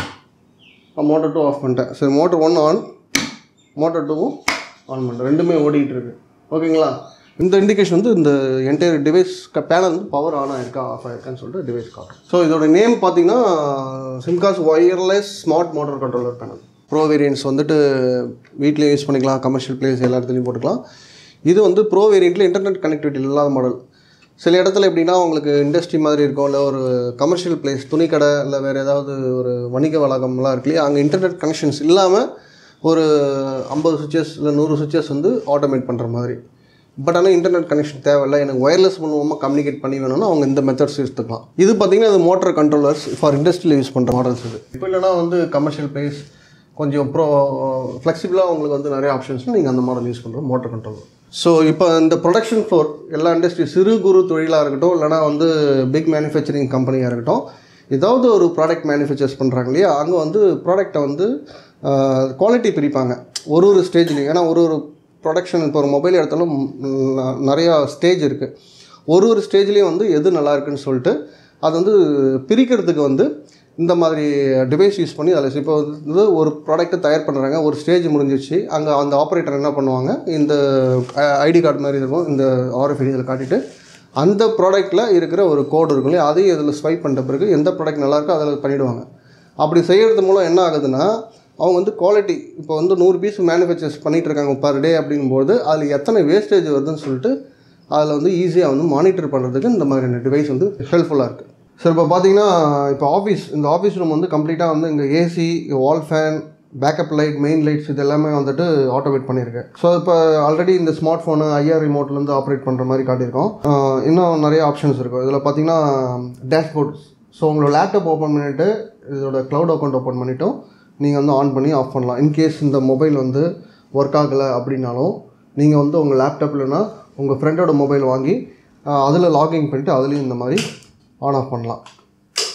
மோட்டர் டூ ஆஃப் பண்ணிட்டேன் சரி மோட்டர் ஒன் ஆன் மோட்டர் டூவும் ஆன் பண்ணுறேன் ரெண்டுமே ஓடிட்டு இருக்கு ஓகேங்களா இந்த இண்டிகேஷன் வந்து இந்த என்டையர் டிவைஸ் பேனல் வந்து பவர் ஆன் ஆயிருக்கா ஆஃப் ஆயிருக்கான்னு சொல்லிட்டு டிவைஸ் காட்டும் ஸோ இதோட நேம் பார்த்தீங்கன்னா Simcas wireless smart motor controller panel pro variants வந்துட்டு வீட்லேயும் யூஸ் பண்ணிக்கலாம் கமர்ஷியல் பிளேஸ் எல்லா இடத்துலையும் போட்டுக்கலாம் இது வந்து ப்ரோ வேரியண்ட்டில் இன்டர்நெட் கனெக்டிவிட்டி இல்லாத மாடல் சில இடத்துல எப்படின்னா உங்களுக்கு இண்டஸ்ட்ரி மாதிரி இருக்கும் இல்லை ஒரு கமர்ஷியல் பிளேஸ் துணிக்கடை இல்லை வேறு ஏதாவது ஒரு வணிக வளாகம்லாம் இருக்கு இல்லையா அங்கே இன்டர்நெட் கனெக்ஷன்ஸ் இல்லாமல் ஒரு ஐம்பது சுவிச்சஸ் இல்லை நூறு சுவிச்சஸ் வந்து ஆட்டோமேட் பண்ணுற மாதிரி பட் ஆனால் இன்டர்நெட் கனெக்ஷன் தேவையில்லை எனக்கு ஒயர்லெஸ் மூலமாக கம்யூனிகேட் பண்ணி வேணும்னா அவங்க இந்த மெத்தட்ஸ் எடுத்துக்கலாம் இது பார்த்தீங்கன்னா இது மோட்டர் கண்ட்ரோலர்ஸ் ஃபார் இண்டஸ்ட்ரியில் யூஸ் பண்ணுற மாடல்ஸ் இது இப்போ இல்லைனா வந்து கமர்ஷியல் பிளேஸ் கொஞ்சம் ப்ரோ ஃப்ளெக்சிபிளாக உங்களுக்கு வந்து நிறைய ஆப்ஷன்ஸ் நீங்கள் அந்த மாடல் யூஸ் பண்ணுறோம் மோட்டர் கண்ட்ரோலர் ஸோ இப்போ இந்த ப்ரொடக்ஷன் ஃப்ளோர் எல்லா இண்டஸ்ட்ரி சிறு குறு தொழிலாக இருக்கட்டும் இல்லைனா வந்து பிக் மேனுஃபேக்சரிங் கம்பெனியாக இருக்கட்டும் ஏதாவது ஒரு ப்ராடக்ட் மேனுஃபேக்சர்ஸ் பண்ணுறாங்க இல்லையா அங்கே வந்து ப்ராடக்டை வந்து குவாலிட்டி பிரிப்பாங்க ஒரு ஒரு ஸ்டேஜ்லையும் ஏன்னா ஒரு ஒரு ப்ரொடக்ஷன் இப்போ ஒரு மொபைல் எடுத்தாலும் ம், ந- நிறையா ஸ்டேஜ் இருக்குது ஒரு ஒரு ஸ்டேஜ்லேயும் வந்து எது நல்லா இருக்குன்னு சொல்லிட்டு அது வந்து பிரிக்கிறதுக்கு வந்து இந்த மாதிரி டிவைஸ் யூஸ் பண்ணி அதில் இப்போ வந்து ஒரு ப்ராடக்ட்டை தயார் பண்ணுறாங்க ஒரு ஸ்டேஜ் முடிஞ்சிச்சு அங்கே அந்த ஆப்ரேட்டர் என்ன பண்ணுவாங்க இந்த ஐடி கார்டு மாதிரி இருக்கும் இந்த ஆர்எஃப்ஐடி இதில் காட்டிட்டு அந்த ப்ராடக்ட்டில் இருக்கிற ஒரு கோடு இருக்கும் இல்லையா அதையும் இதில் ஸ்வைப் பண்ணிட்ட பிறகு எந்த ப்ராடக்ட் நல்லா இருக்கோ அதில் பண்ணிவிடுவாங்க அப்படி செய்கிறது மூலம் என்ன ஆகுதுன்னா அவங்க வந்து குவாலிட்டி இப்போ வந்து நூறு பீஸ் மேனுஃபேக்சர்ஸ் பண்ணிகிட்டு இருக்காங்க பர் டே அப்படிங்கும்போது அதில் எத்தனை வேஸ்டேஜ் வருதுன்னு சொல்லிட்டு அதில் வந்து ஈஸியாக வந்து மானிட்டர் பண்ணுறதுக்கு இந்த மாதிரியான டிவைஸ் வந்து ஹெல்ப்ஃபுல்லாக இருக்குது சார் இப்போ பார்த்தீங்கன்னா இப்போ ஆஃபீஸ் இந்த ஆஃபீஸ் ரூம் வந்து கம்ப்ளீட்டாக வந்து இங்கே AC wall fan backup light main lights இது எல்லாமே வந்துட்டு ஆட்டோமேட் பண்ணியிருக்கேன் ஸோ இப்போ ஆல்ரெடி இந்த ஸ்மார்ட் ஃபோனு ஐஆர் ரிமோட்லேருந்து ஆப்ரேட் பண்ணுற மாதிரி காட்டியிருக்கோம் ஆஹ் இன்னும் நிறைய ஆப்ஷன்ஸ் இருக்கும் இதில் பார்த்தீங்கன்னா டேஷ்போர்ட் ஸோ உங்களோட லேப்டாப் ஓப்பன் பண்ணிவிட்டு இதோட க்ளவுட் அக்கௌண்ட் ஓப்பன் பண்ணிவிட்டும் நீங்கள் வந்து ஆன் பண்ணி ஆஃப் பண்ணலாம் இன்கேஸ் இந்த மொபைல் வந்து ஒர்க் ஆகலை அப்படின்னாலும் நீங்கள் வந்து உங்கள் லேப்டாப் இல்லைன்னா உங்கள் ஃப்ரெண்டோட மொபைல் வாங்கி அதில் லாகின் பண்ணிவிட்டு அதுலேயும் இந்த மாதிரி ஆன் ஆஃப் பண்ணலாம்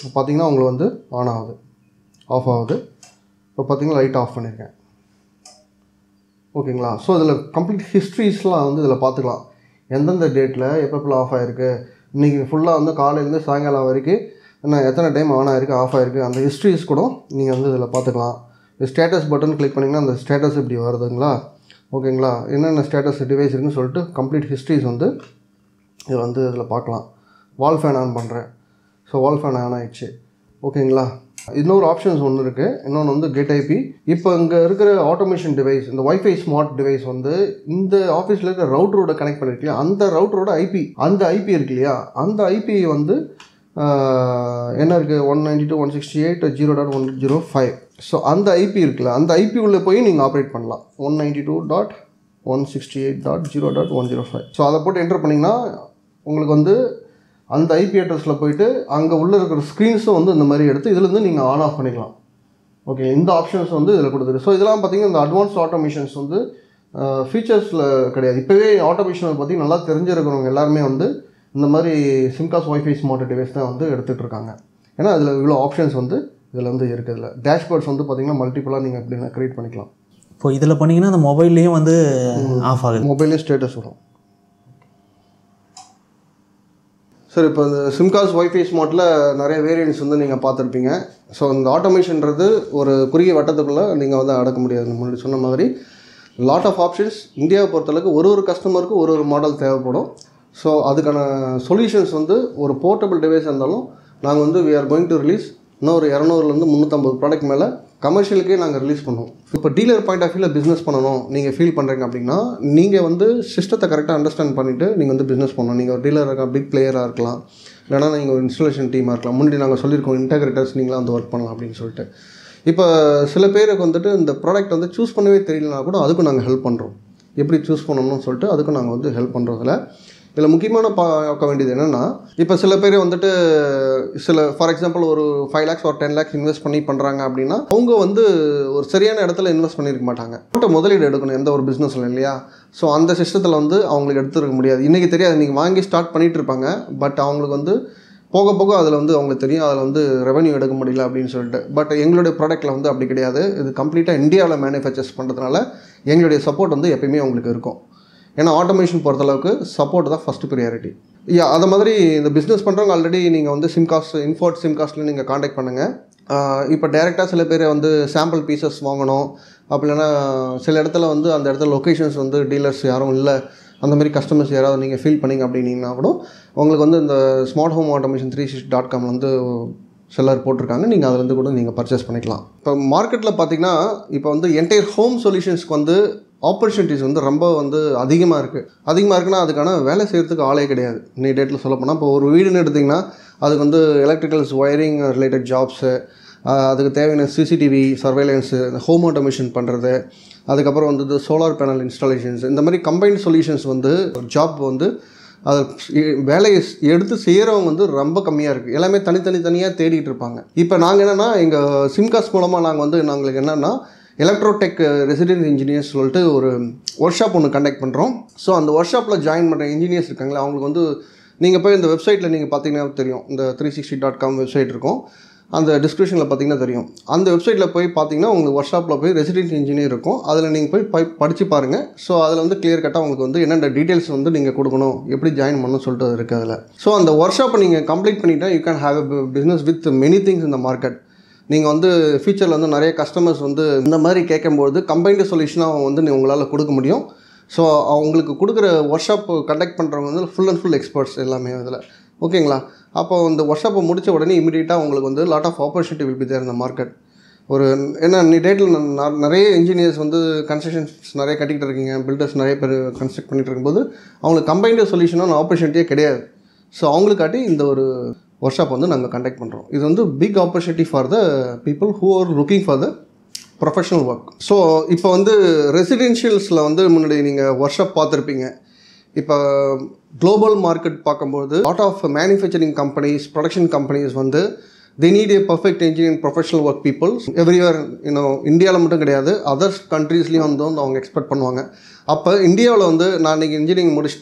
பார்த்தீங்கன்னா உங்களுக்கு வந்து ஆன் ஆகுது ஆஃப் ஆகுது இப்போ பார்த்தீங்கன்னா லைட் ஆஃப் பண்ணியிருக்கேன் ஓகேங்களா ஸோ இதில் கம்ப்ளீட் ஹிஸ்ட்ரிஸ்லாம் வந்து இதில் பார்த்துக்கலாம் எந்தெந்த டேட்டில் எப்பப்போ ஆஃப் ஆகிருக்கு இன்றைக்கி ஃபுல்லாக வந்து காலையிலேருந்து சாயங்காலம் வரைக்கும் என்ன எத்தனை டைம் ஆன் ஆகிருக்கு ஆஃப் ஆகிருக்கு அந்த ஹிஸ்ட்ரிஸ் கூட நீங்கள் வந்து இதில் பார்த்துக்கலாம் இந்த ஸ்டேட்டஸ் பட்டன் கிளிக் பண்ணிங்கன்னா அந்த ஸ்டேட்டஸ் இப்படி வருதுங்களா ஓகேங்களா என்னென்ன ஸ்டேட்டஸ் டிவைஸ் இருக்குன்னு சொல்லிட்டு கம்ப்ளீட் ஹிஸ்ட்ரிஸ் வந்து இதில் வந்து இதில் பார்க்கலாம் வால் ஃபேன் ஆன் பண்ணுறேன் ஸோ வால் ஃபேன் ஆன் ஆயிடுச்சு ஓகேங்களா இன்னொரு ஆப்ஷன்ஸ் ஒன்று இருக்குது இன்னொன்று வந்து கெட் ஐபி இப்போ இங்கே இருக்கிற ஆட்டோமேஷன் டிவைஸ் இந்த வைஃபை ஸ்மார்ட் டிவைஸ் வந்து இந்த ஆஃபீஸில் இருக்கிற ரவுட்டரோட கனெக்ட் பண்ணிருக்கலையா அந்த ரவுட்டரோட ஐபி அந்த ஐபி இருக்கு இல்லையா அந்த ஐபி வந்து ஆஹ், என்ன இருக்குது one ninety two one sixty eight zero dot one zero five so அந்த ஐபி இருக்குல்ல அந்த ஐபி உள்ளே போய் நீங்கள் ஆப்ரேட் பண்ணலாம் one ninety two dot one sixty eight dot zero dot one zero five so அதை போட்டு என்டர் பண்ணிங்கன்னா உங்களுக்கு வந்து அந்த ஐபி அட்ரஸில் போயிட்டு அங்கே உள்ளே இருக்கிற ஸ்க்ரீன்ஸும் வந்து இந்த மாதிரி எடுத்து இதுலேருந்து நீங்கள் ஆன் ஆஃப் பண்ணிக்கலாம் ஓகே இந்த ஆப்ஷன்ஸ் வந்து இதில் கொடுத்துருக்கு ஸோ இதெல்லாம் பார்த்தீங்கன்னா இந்த அட்வான்ஸ் ஆட்டோமேஷன்ஸ் வந்து ஃபீச்சர்ஸில் கிடையாது இப்போவே ஆட்டோமேஷன் பற்றி நல்லா தெரிஞ்சிருக்கிறவங்க எல்லாருமே வந்து இந்த மாதிரி சிம்காஸ் ஒய்ஃபை ஸ்மார்ட் டிவைஸ் தான் வந்து எடுத்துகிட்டு இருக்காங்க ஏன்னா அதில் இவ்வளோ ஆப்ஷன்ஸ் வந்து இதில் வந்து இருக்குது இதில் டேஷ்போர்ட்ஸ் வந்து பார்த்தீங்கன்னா மல்டிப்புளாக நீங்கள் எப்படின்னா க்ரியேட் பண்ணிக்கலாம் இப்போ இதில் பண்ணிங்கன்னா அந்த மொபைல்லையும் வந்து ஆஃப் ஆகுது மொபைல்லே ஸ்டேட்டஸ் வரும் சார் இப்போ இந்த சிம்காஸ் ஒய்ஃபை ஸ்மார்ட்டில் நிறைய வேரியன்ட்ஸ் வந்து நீங்கள் பார்த்துருப்பீங்க ஸோ இந்த ஆட்டோமேஷன்றது ஒரு குறுகிய வட்டத்துக்குள்ளே நீங்கள் வந்து அடக்க முடியாது முன்னாடி சொன்ன மாதிரி லாட் ஆஃப் ஆப்ஷன்ஸ் இந்தியாவை பொறுத்தளவுக்கு ஒரு ஒரு கஸ்டமருக்கும் ஒரு ஒரு மாடல் தேவைப்படும் ஸோ அதுக்கான சொல்யூஷன்ஸ் வந்து ஒரு போர்ட்டபிள் டிவைஸ் இருந்தாலும் நாங்கள் வந்து we are going to release இன்னும் ஒரு இரநூறுலேருந்து முந்நூற்றம்பது ப்ராடக்ட் மேலே கமர்ஷியலுக்கே நாங்கள் ரிலீஸ் பண்ணுவோம் இப்போ டீலர் பாயிண்ட் ஆஃப் வியூவில் பிஸ்னஸ் பண்ணணும் நீங்கள் ஃபீல் பண்ணுறீங்க அப்படின்னா நீங்கள் வந்து சிஸ்டத்தை கரெக்டாக அண்டர்ஸ்டாண்ட் பண்ணிவிட்டு நீங்கள் வந்து பிஸ்னஸ் பண்ணணும் நீங்கள் ஒரு டீலர் இருக்க பிக் பிளேயராக இருக்கலாம் இல்லைனா நீங்கள் ஒரு இன்ஸ்டாலேஷன் டீமாக இருக்கலாம் முன்னாடி நாங்கள் சொல்லியிருக்கோம் இன்டகிரேட்டர்ஸ் நீங்களாம் வந்து ஒர்க் பண்ணலாம் அப்படின்னு சொல்லிட்டு இப்போ சில பேருக்கு வந்துட்டு இந்த ப்ராடக்ட் வந்து சூஸ் பண்ணவே தெரியலனா கூட அதுக்கும் நாங்கள் ஹெல்ப் பண்ணுறோம் எப்படி சூஸ் பண்ணணும்னு சொல்லிட்டு அதுக்கும் நாங்கள் வந்து ஹெல்ப் பண்ணுறதில்ல இதில் முக்கியமான பார்க்க வேண்டியது என்னென்னா இப்போ சில பேர் வந்துட்டு சில ஃபார் எக்ஸாம்பிள் ஒரு ஃபைவ் லேக்ஸ் ஒரு டென் லேக்ஸ் இன்வெஸ்ட் பண்ணி பண்ணுறாங்க அப்படின்னா அவங்க வந்து ஒரு சரியான இடத்துல இன்வெஸ்ட் பண்ணியிருக்க மாட்டாங்க போட்ட முதலீடு எடுக்கணும் எந்த ஒரு பிஸ்னஸில் இல்லையா ஸோ அந்த சிஸ்டத்தில் வந்து அவங்களுக்கு எடுத்துருக்க முடியாது இன்றைக்கி தெரியாது நீங்கள் வாங்கி ஸ்டார்ட் பண்ணிட்டு இருப்பாங்க பட் அவங்களுக்கு வந்து போக போக அதில் வந்து அவங்களுக்கு தெரியும் அதில் வந்து ரெவன்யூ எடுக்க முடியல அப்படின்னு சொல்லிட்டு பட் எங்களுடைய ப்ராடக்ட்டில் வந்து அப்படி கிடையாது இது கம்ப்ளீட்டாக இந்தியாவில் மேனுஃபேக்சர்ஸ் பண்ணுறதுனால எங்களுடைய சப்போர்ட் வந்து எப்பயுமே அவங்களுக்கு இருக்கும் ஏன்னா ஆட்டோமேஷன் பொறுத்தளவுக்கு சப்போர்ட் தான் ஃபஸ்ட்டு ப்ரியாரிட்டி யா அது மாதிரி இந்த பிஸ்னஸ் பண்ணுறவங்க ஆல்ரெடி நீங்கள் வந்து சிம்காஸ்ட் இன்ஃபோர்ட் சிம்காஸ்ட்டில் நீங்கள் காண்டாக்ட் பண்ணுங்கள் இப்போ டேரெக்டாக சில பேர் வந்து சாம்பிள் பீசஸ் வாங்கணும் அப்படி இல்லைன்னா சில இடத்துல வந்து அந்த இடத்துல லொக்கேஷன்ஸ் வந்து டீலர்ஸ் யாரும் இல்லை அந்த மாதிரி கஸ்டமர்ஸ் யாராவது நீங்கள் ஃபீல் பண்ணீங்க அப்படின்னீங்கன்னா கூட உங்களுக்கு வந்து இந்த smart home automation three six dot காமில் வந்து செல்லர் போட்டிருக்காங்க நீங்கள் அதுலேருந்து கூட நீங்கள் பர்ச்சேஸ் பண்ணிக்கலாம் இப்போ மார்க்கெட்டில் பார்த்தீங்கன்னா இப்போ வந்து என்டையர் ஹோம் சொல்யூஷன்ஸ்க்கு வந்து ஆப்பர்ச்சுனிட்டிஸ் வந்து ரொம்ப வந்து அதிகமாக இருக்குது அதிகமாக இருக்குன்னா அதுக்கான வேலை செய்கிறதுக்கு ஆளே கிடையாது இன்னைக்கு டேட்டில் சொல்ல போனால் இப்போ ஒரு வீடுன்னு எடுத்திங்கன்னா அதுக்கு வந்து எலக்ட்ரிக்கல்ஸ் ஒயரிங் ரிலேட்டட் ஜாப்ஸு அதுக்கு தேவையான சிசிடிவி சர்வேலன்ஸு ஹோம் ஆட்டோமேஷன் பண்ணுறது அதுக்கப்புறம் வந்து சோலார் பேனல் இன்ஸ்டாலேஷன்ஸ் இந்த மாதிரி கம்பைன்ட் சொல்யூஷன்ஸ் வந்து ஜாப் வந்து அது இ- வேலையை ஸ்- எடுத்து செய்கிறவங்க வந்து ரொம்ப கம்மியாக இருக்குது எல்லாமே தனித்தனி தனியாக தேடிட்டு இருப்பாங்க இப்போ நாங்கள் என்னென்னா எங்கள் சிம்காஸ் மூலமாக நாங்கள் வந்து நாங்களுக்கு என்னென்னா எலக்ட்ரோடெக் ரெசிடென்ட் இன்ஜினியர்ஸ் சொல்லிட்டு ஒரு ஒர்க் ஷாப் ஒன்று கண்டக்ட் பண்ணுறோம் ஸோ அந்த ஒர்க் ஷாப்பில் ஜாயின் பண்ணுற இன்ஜினியர்ஸ் இருக்காங்களே அவங்களுக்கு வந்து நீங்கள் போய் இந்த வெப்சைட்டில் நீங்கள் பார்த்தீங்கன்னா தெரியும் இந்த three sixty dot com website இருக்கும் அந்த டிஸ்கிரிப்ஷனில் பார்த்தீங்கன்னா தெரியும் அந்த வெப்சைட்டில் போய் பார்த்தீங்கன்னா உங்களுக்கு ஒர்க் ஷாப்பில் போய் ரெசிடென்ட் இன்ஜினியர் இருக்கும் அதில் நீங்கள் போய் போய் படித்து பாருங்கள் ஸோ அதில் வந்து கிளியர் கட்டாக உங்களுக்கு வந்து என்னென்ன டீட்டெயில்ஸ் வந்து நீங்கள் கொடுக்கணும் எப்படி ஜாயின் பண்ணணும்னு சொல்லிட்டு இருக்குது அதில் ஸோ அந்த ஒர்க் ஷாப்பை நீங்கள் கம்ப்ளீட் பண்ணிட்டா you can have a business with many things இந்த மார்க்கெட் நீங்கள் வந்து ஃபியூச்சரில் வந்து நிறைய கஸ்டமர்ஸ் வந்து இந்த மாதிரி கேட்கும்போது கம்பைன்டு சொல்யூஷனாக வந்து நீ உங்களால் கொடுக்க முடியும் ஸோ அவங்களுக்கு கொடுக்குற ஒர்க் ஷாப் கண்டக்ட் பண்ணுறவங்க வந்து ஃபுல் அண்ட் ஃபுல் எக்ஸ்பர்ட்ஸ் எல்லாமே இதில் ஓகேங்களா அப்போ இந்த ஒர்க் ஷாப்பை முடிச்ச உடனே இமீடியட்டாக உங்களுக்கு வந்து lot of opportunity will be there இந்த மார்க்கெட் ஒரு ஏன்னா நீ டேட்டில் நிறைய இன்ஜினியர்ஸ் வந்து கன்ஸ்ட்ரக்ஷன்ஸ் நிறைய கட்டிக்கிட்டு இருக்கீங்க பில்டர்ஸ் நிறைய பேர் கன்ஸ்ட்ரக்ட் பண்ணிட்டு இருக்கும்போது அவங்களுக்கு கம்பைன்டு சொல்யூஷனான ஆப்பர்ச்சுனிட்டியே கிடையாது ஸோ அவங்களுக்காட்டி இந்த ஒரு ஒர்க் ஷாப் வந்து நாங்கள் கண்டக்ட் பண்ணுறோம் இது வந்து big opportunity for the people who are looking for the professional work so இப்போ வந்து ரெசிடென்ஷியல்ஸில் வந்து முன்னாடி நீங்கள் ஒர்க் ஷாப் பார்த்துருப்பீங்க இப்போ குளோபல் மார்க்கெட் பார்க்கும்போது lot of manufacturing companies production companies வந்து they need a perfect engineering professional work people everywhere இன்னும் இந்தியாவில் மட்டும் கிடையாது அதர்ஸ் கண்ட்ரீஸ்லேயும் வந்து வந்து அவங்க எக்ஸ்பெக்ட் பண்ணுவாங்க அப்போ இந்தியாவில் வந்து நான் இன்றைக்கி இன்ஜினியரிங் முடிச்சிட்டேன்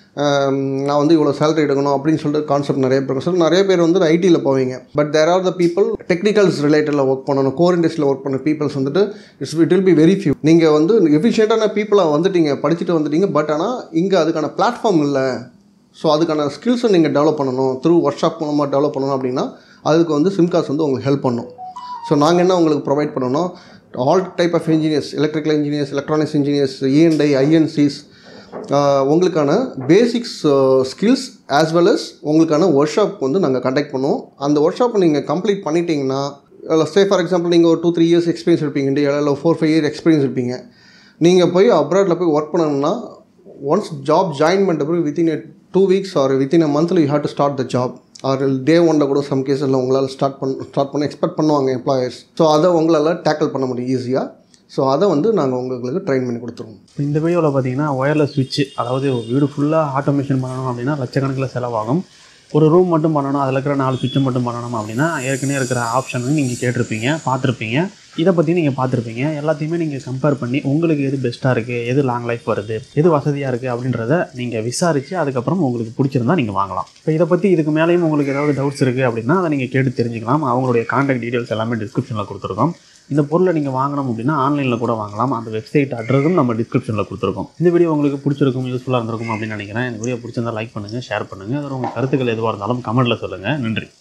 ஆம், நான் வந்து இவ்வளோ சேலரி எடுக்கணும் அப்படின்னு சொல்லிட்டு கான்செப்ட் நிறைய பேர் சொல்லி நிறைய பேர் வந்து ஐடியில் போவீங்க but there are the people technicals ரிலேட்டடில் ஒர்க் பண்ணணும் கோர் இண்டஸ்ட்ரியில் ஒர்க் பண்ண பீப்புள்ஸ் வந்துட்டு it's it will be very few நீங்கள் வந்து எஃபிஷியண்ட்டான பீப்புளாக வந்துட்டீங்க படிச்சுட்டு வந்துட்டீங்க பட் ஆனால் இங்கே அதுக்கான பிளாட்ஃபார்ம் இல்லை ஸோ அதுக்கான ஸ்கில்ஸை நீங்கள் டெவலப் பண்ணணும் த்ரூ ஒர்க் ஷாப் மூலமாக டெவலப் பண்ணணும் அப்படின்னா அதுக்கு வந்து சிம்காஸ் வந்து உங்களுக்கு ஹெல்ப் பண்ணும் ஸோ நாங்கள் என்ன உங்களுக்கு ப்ரொவைட் பண்ணணும் all type of engineers electrical engineers electronics engineers E and I I and Cs உங்களுக்கான basics skills as well as உங்களுக்கான ஒர்க் ஷாப் வந்து நாங்கள் கண்டக்ட் பண்ணுவோம் அந்த ஒர்க் ஷாப்பை நீங்கள் கம்ப்ளீட் பண்ணிட்டீங்கன்னா சே ஃபார் எக்ஸாம்பிள் நீங்கள் ஒரு டூ த்ரீ இயர்ஸ் எக்ஸ்பீரியன்ஸ் இருப்பீங்க இந்தியாவில் இல்லை ஃபோர் ஃபைவ் இயர் எக்ஸ்பீரியன்ஸ் இருப்பீங்க நீங்கள் போய் அப்ராடில் போய் ஒர்க் பண்ணணும்னா ஒன்ஸ் ஜாப் ஜாயின் பண்ணிட்ட பிறகு within two weeks or within a மந்த்தில் you have to start the job or day ஒனில் கூட சம் கேஸில் உங்களால் ஸ்டார்ட் பண்ண ஸ்டார்ட் பண்ண எக்ஸ்பெக்ட் பண்ணுவாங்க எம்ப்ளாயர்ஸ் ஸோ அதை உங்களால் டேக்கிள் பண்ண முடியும் ஈஸியாக ஸோ அதை வந்து நாங்கள் உங்களுக்கு ட்ரெயின் பண்ணி கொடுத்துருவோம் இப்போ இந்த வீடியோவில் பார்த்தீங்கன்னா ஒயர்லெஸ் சுவிட்ச் அதாவது ஒரு வீடு ஃபுல்லாக ஆட்டோமேஷன் பண்ணணும் அப்படின்னா லட்சக்கணக்கில் செலவாகும் ஒரு ரூம் மட்டும் பண்ணணும் அதில் இருக்கிற நாலு சுவிட்சை மட்டும் பண்ணணும் அப்படின்னா ஏற்கனவே இருக்கிற ஆப்ஷன் நீங்கள் கேட்டிருப்பீங்க பார்த்துருப்பீங்க இதை பற்றி நீங்கள் பார்த்துருப்பீங்க எல்லாத்தையுமே நீங்கள் கம்பேர் பண்ணி உங்களுக்கு எது பெஸ்ட்டாக இருக்குது எது லாங் லைஃப் வருது எது வசதியாக இருக்குது அப்படின்றத நீங்கள் விசாரித்து அதுக்கப்புறம் உங்களுக்கு பிடிச்சிருந்தா நீங்கள் வாங்கலாம் இப்போ இதை பற்றி இதுக்கு மேலேயும் உங்களுக்கு ஏதாவது டவுட்ஸ் இருக்குது அப்படின்னா அதை நீங்கள் கேட்டு தெரிஞ்சுக்கலாம் அவங்களுடைய காண்டாக்ட் டீட்டெயில்ஸ் எல்லாமே டிஸ்கிரிப்ஷனில் கொடுத்துருக்கோம் இந்த பொருளை நீங்கள் வாங்கணும் அப்படின்னா ஆன்லைனில் கூட வாங்கலாம் அந்த வெப்சைட் அட்ரஸும் நம்ம டிஸ்கிரிப்ஷனில் கொடுத்துருக்கோம் இந்த வீடியோ உங்களுக்கு பிடிச்சிருக்கும் யூஸ்ஃபுல்லாக இருந்திருக்கும் அப்படின்னு நினைக்கிறேன் இந்த வீடியோ பிடிச்சிருந்தா லைக் பண்ணுங்கள் ஷேர் பண்ணுங்கள் அதில் உங்கள் கருத்துக்கள் எதுவாக இருந்தாலும் கமெண்ட்டில் சொல்லுங்கள் நன்றி